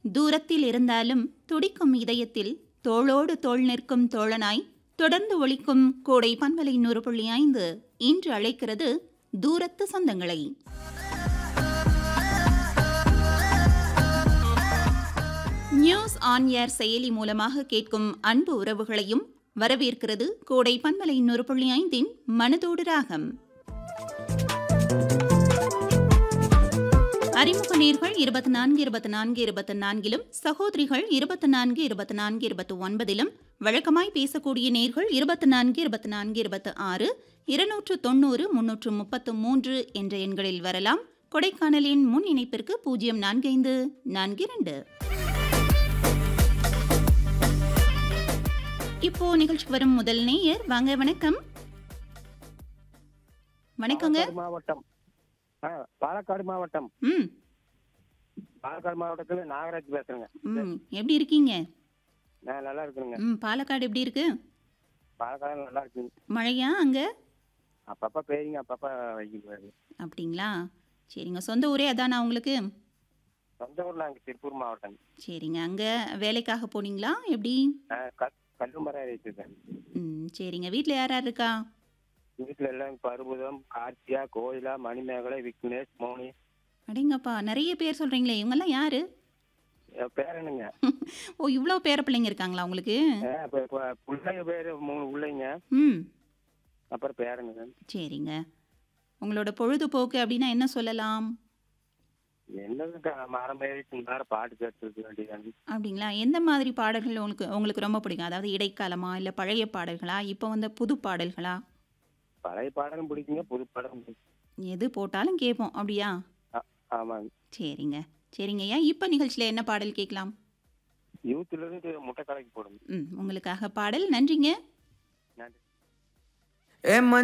தூரத்தில் இருந்தாலும் துடிக்கும் இதயத்தில் தோளோடு தோள் நிற்கும் தோழனாய் தொடர்ந்து ஒழிக்கும் கோடை பண்பலை நூறு புள்ளி ஐந்து இன்று அழைக்கிறது தூரத்து சொந்தங்களை நியூஸ் ஆன் ஏர் செயலி மூலமாக கேட்கும் அன்பு உறவுகளையும் வரவேற்கிறது கோடை பண்பலை நூறு புள்ளி ஐந்தின் மனதோடு ராகம் அறிமுக நேர்கள் இருபத்தி நான்கு இருபத்தி நான்கு இருபத்தி நான்கிலும் சகோதரிகள் இருபத்தி நான்கு இருபத்தி நான்கு இருபத்தி ஒன்பதிலும் வழக்கமாய் பேசக்கூடிய நேர்கள் இருபத்தி நான்கு இருபத்தி நான்கு இருபத்தி ஆறு இருநூற்று தொண்ணூறு முன்னூற்று முப்பத்து மூன்று என்ற எண்களில் வரலாம் கொடைக்கானலின் முன் இணைப்பிற்கு பூஜ்ஜியம் நான்கு ஐந்து நான்கு இரண்டு இப்போ நிகழ்ச்சிக்கு வரும் முதல் நேயர் வாங்க வணக்கம் வணக்கங்க பாலக்காடு மாவட்டம் ஆ, பாலக்காடு மாவட்டம் ம் பாலக்காடு மாவட்டத்துல நாகராஜ் பேசுறேங்க ம் எப்படி இருக்கீங்க நான் நல்லா இருக்குங்க ம் பாலக்காடு எப்படி இருக்கு பாலக்காடு நல்லா இருக்குங்க மழையா அங்க அப்பப்ப பேரிங்க அப்பப்ப வைக்கிறது அப்படிங்களா சரிங்க சொந்த ஊரே அதானா உங்களுக்கு சொந்த ஊர்ல அங்க திருப்பூர் மாவட்டம் சரிங்க அங்க வேலைக்காக போனீங்களா எப்படி ஆ, க- கல்லுமரம் வச்சிருக்கேன் ம் சரிங்க வீட்டில் யார் யார் இருக்கா வீட்டுல எல்லாம் பருபுதம் கார்த்தியா கோயிலா மணிமேகலை விக்னேஷ் மோனி அடேங்கப்பா நிறைய பேர் சொல்கிறீங்களே இவங்கெல்லாம் யாரு என் பேரனுங்க ஓ இவ்வளோ பேர பிள்ளைங்க இருக்காங்களா உங்களுக்கு ஆ, இப்ப- இப்ப பிள்ளைங்க பேரு மூணு பிள்ளைங்க ம் அப்புறம் பேரனுங்க சரிங்க உங்களோட பொழுதுபோக்கு அப்படின்னா என்ன சொல்லலாம் என்னதுங்க மரம் ஏறிட்டு நேரம் பாட்டு கேட்டுருக்க வேண்டியது அப்படிங்களா எந்த மாதிரி பாடல்கள் உங்களுக்கு உங்களுக்கு ரொம்ப பிடிக்கும் அதாவது இடைக்காலமா இல்லை பழைய பாடல்களா இப்போ வந்த புது பாடல்களா பழைய பாடலும் பிடிக்குங்க புது பாடலும் பிடிக்கும் எது போட்டாலும் கேட்போம் அப்படியா ஆமாங்க சரிங்க சரிங்க ஐயா இப்போ நிகழ்ச்சியில் என்ன பாடல் கேட்கலாம் யூத்ல இருந்து முட்டை கலக்கி போடுங்க ம் உங்களுக்காக பாடல் நன்றிங்க நன்றி ஏ